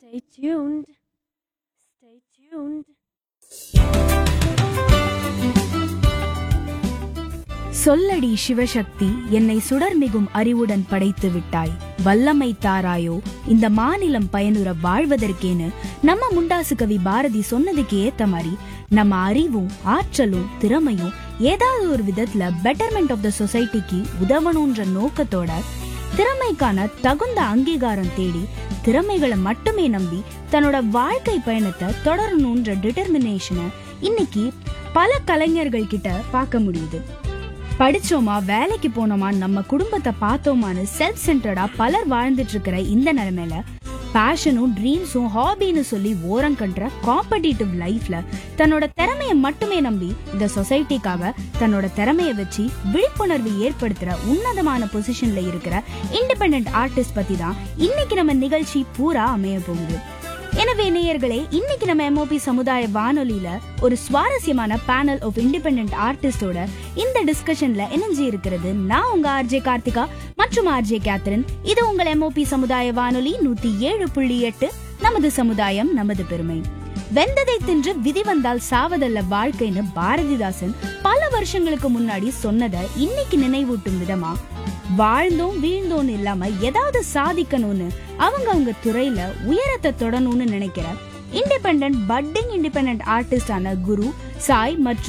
Stay tuned. Stay tuned. சொல்லடி சிவசக்தி என்னை சுடர்மிகும் அறிவுடன் படைத்து விட்டாய் வல்லமை தாராயோ இந்த மாநிலம் பயனுற வாழ்வதற்கேன்னு நம்ம முண்டாசு கவி பாரதி சொன்னதுக்கு ஏத்த மாதிரி நம்ம அறிவும் ஆற்றலும் திறமையும் ஏதாவது ஒரு விதத்துல பெட்டர்மெண்ட் ஆஃப் த சொசைட்டிக்கு உதவணுன்ற நோக்கத்தோட திறமைக்கான தகுந்த அங்கீகாரம் தேடி திறமைகளை மட்டுமே நம்பி தன்னோட வாழ்க்கை பயணத்தை தொடரணுன்ற டிட்டர்மினேஷனை இன்னைக்கு பல கலைஞர்கள் கிட்ட பார்க்க முடியுது படிச்சோமா வேலைக்கு போனோமா நம்ம குடும்பத்தை பார்த்தோமான்னு செல்ஃப் சென்டர்டா பலர் வாழ்ந்துட்டு இருக்கிற இந்த நிலைமையில பேஷனும் ட்ரீம்ஸும் ஹாபின்னு சொல்லி ஓரம் கன்ற காம்படிட்டிவ் லைஃப்ல தன்னோட திறமைய மட்டுமே நம்பி இந்த சொசைட்டிக்காக தன்னோட திறமைய வச்சு விழிப்புணர்வு ஏற்படுத்துற உன்னதமான பொசிஷன்ல இருக்கிற இண்டிபெண்டன்ட் ஆர்டிஸ்ட் பத்தி தான் இன்னைக்கு நம்ம நிகழ்ச்சி பூரா அமைய போகுது எனவே நேயர்களே இன்னைக்கு நம்ம எம்ஓபி சமுதாய வானொலியில ஒரு சுவாரஸ்யமான பேனல் ஆஃப் இண்டிபெண்டன்ட் ஆர்டிஸ்டோட இந்த டிஸ்கஷன்ல இணைஞ்சு இருக்கிறது நான் உங்க ஆர்ஜே கார்த்திகா மற்றும் ஆர்ஜே கேத்ரின் இது உங்கள் எம்ஓபி சமுதாய வானொலி நூத்தி ஏழு புள்ளி எட்டு நமது சமுதாயம் நமது பெருமை வெந்ததை தின்று விதி வந்தால் சாவதல்ல வாழ்க்கைன்னு பாரதிதாசன் பல வருஷங்களுக்கு முன்னாடி சொன்னதை இன்னைக்கு நினைவூட்டும் விதமா வாழ்ந்தோம் வீழ்ந்தோம் இல்லாம ஏதாவது சாதிக்கணும்னு அவங்க அவங்க துறையில உயரத்தை தொடணும்னு நினைக்கிற இண்டிபெண்டன்ட் பட்டிங் இண்டிபெண்டன்ட் ஆர்டிஸ்டான குரு சாய் மற்றும்